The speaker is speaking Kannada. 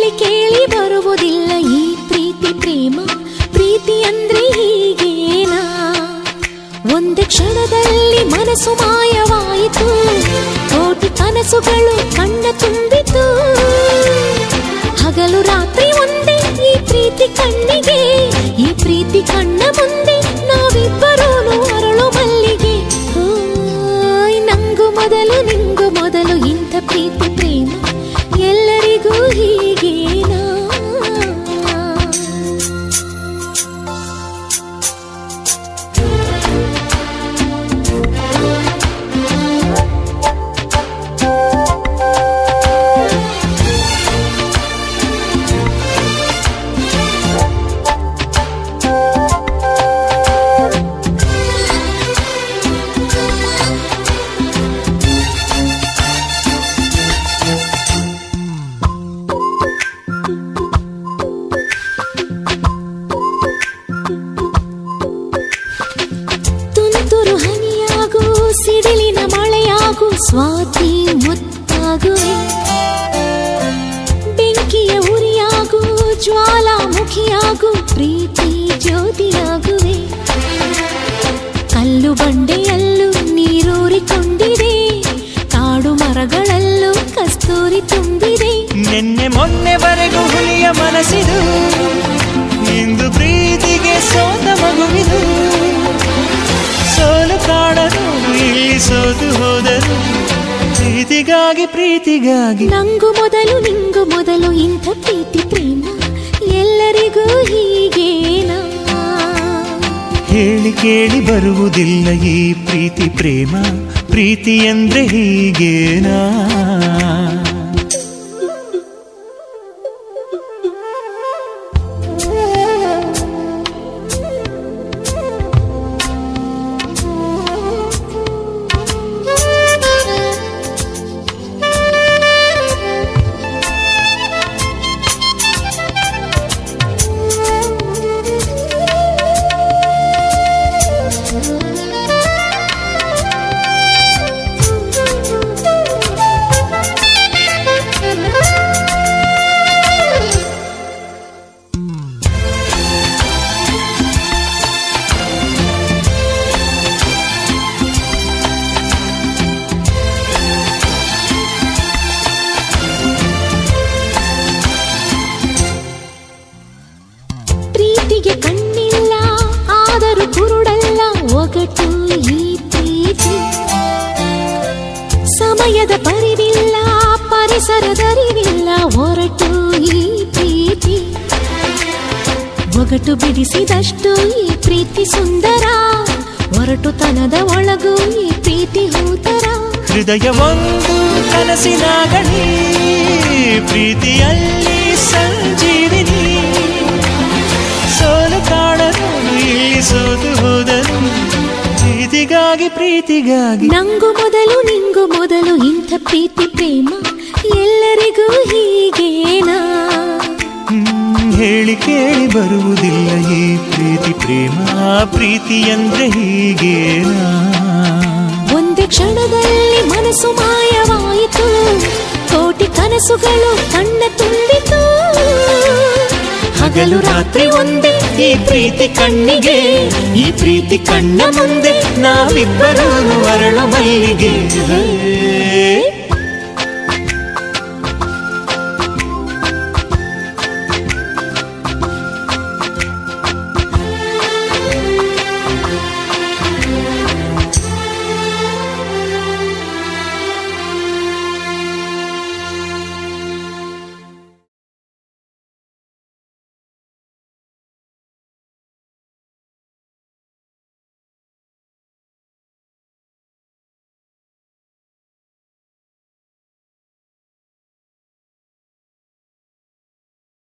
ಹೇಳಿ ಕೇಳಿ ಬರುವುದಿಲ್ಲ ಈ ಪ್ರೀತಿ ಪ್ರೇಮ ಪ್ರೀತಿ ಅಂದ್ರೆ ಹೀಗೇನಾ ಒಂದೇ ಕ್ಷಣದಲ್ಲಿ ಮನಸ್ಸು ಮಾಯವಾಯಿತು ಕೋಟಿ ಕನಸುಗಳು ಕಣ್ಣ ತುಂಬಿತು ಹಗಲು ರಾತ್ರಿ ಒಂದೇ ಈ ಪ್ರೀತಿ ಕಣ್ಣಿಗೆ ಈ ಪ್ರೀತಿ ಕಣ್ಣ ಮುಂದೆ ನಾವಿಬ್ಬರೂ ಅರಳು ಮಲ್ಲಿಗೆ ಓಯ್, ನಂಗು ಮೊದಲು ನಿಂಗು ಮೊದಲು ಇಂಥ ಪ್ರೀತಿ ಪ್ರೇಮ ಎಲ್ಲರಿಗೂ ಹೀಗೇನಾ ತುಂತುರು ಹನಿಯಾಗು ಸಿಡಿಲಿನ ಮಳೆಯಾಗು ಸ್ವಾತಿ ಮುತ್ತಾಗುವೆ ಬೆಂಕಿಯ ಉರಿಯಾಗು ಜ್ವಾಲಾಮುಖಿಯಾಗು ಪ್ರೀತಿ ಜ್ಯೋತಿಯಾಗುವೆ ಕಲ್ಲು ಬಂಡೆಯಲ್ಲೂ ನೀರೂರಿಕೊಂಡಿದೆ ಕಾಡು ಮರಗಳಲ್ಲೂ ಕಸ್ತೂರಿ ತುಂಬಿದೆ ನಿನ್ನೆ ಮೊನ್ನೆವರೆಗೂ ಹುಲಿಯ ಮನಸ್ಸಿದು ಇಂದು ಪ್ರೀತಿಗೆ ಸೋತ ಮಗುವಿದು ಸೋಲು ಕಾಣಲು ಇಲ್ಲಿ ಸೋತು ಹೋದರು ಪ್ರೀತಿಗಾಗಿ ಪ್ರೀತಿಗಾಗಿ ನಂಗು ಮೊದಲು ನಿಂಗು ಮೊದಲು ಇಂಥ ಪ್ರೀತಿ ಪ್ರೇಮ ಎಲ್ಲರಿಗೂ ಹೀಗೇನಾ ಹೇಳಿ ಕೇಳಿ ಬರುವುದಿಲ್ಲ ಈ ಪ್ರೀತಿ ಪ್ರೇಮ ಪ್ರೀತಿ ಅಂದ್ರೆ ಹೀಗೇನಾ ಪ್ರೀತಿಗೆ ಕಣ್ಣಿಲ್ಲ ಆದರೂ ಕುರುಡಲ್ಲ ಒಗಟು ಈ ಪ್ರೀತಿ ಸಮಯದ ಪರಿವಿಲ್ಲ ಪರಿಸರದರಿವಿಲ್ಲ ಹೊರಟು ಈ ಪ್ರೀತಿ ಒಗಟು ಬಿಡಿಸಿದಷ್ಟು ಈ ಪ್ರೀತಿ ಸುಂದರ ಹೊರಟುತನದ ಒಳಗು ಈ ಪ್ರೀತಿ ಹೂತರ ಹೃದಯ ಒಂದು ಕನಸಿನ ಗಣಿ ಪ್ರೀತಿಯಲ್ಲಿ ಸಂಜೀವಿನಿ ಸೋಲು ಕಾಣಲು ಇಲ್ಲಿ ಸೋತು ಹೋದರು ಪ್ರೀತಿಗಾಗಿ ಪ್ರೀತಿಗಾಗಿ ನಂಗು ಮೊದಲು ನಿಂಗು ಮೊದಲು ಇಂಥ ಪ್ರೀತಿ ಪ್ರೇಮ ಎಲ್ಲರಿಗೂ ಹೀಗೇನಾ ಹ್ಮ್, ಹೇಳಿ ಕೇಳಿ ಬರುವುದಿಲ್ಲ ಈ ಪ್ರೀತಿ ಪ್ರೇಮ ಪ್ರೀತಿ ಅಂದ್ರೆ ಹೀಗೇನಾ ಒಂದೇ ಕ್ಷಣದಲ್ಲಿ ಮನಸ್ಸು ಮಾಯವಾಯಿತು ಕೋಟಿ ಕನಸುಗಳು ಕಣ್ಣ ತುಂಬಿತು ಹಗಲು ರಾತ್ರಿ ಒಂದೇ ಈ ಪ್ರೀತಿ ಕಣ್ಣಿಗೆ ಈ ಪ್ರೀತಿ ಕಣ್ಣ ಮುಂದೆ ನಾವಿಬ್ಬರೂ ಅರಳು ಮಲ್ಲಿಗೆ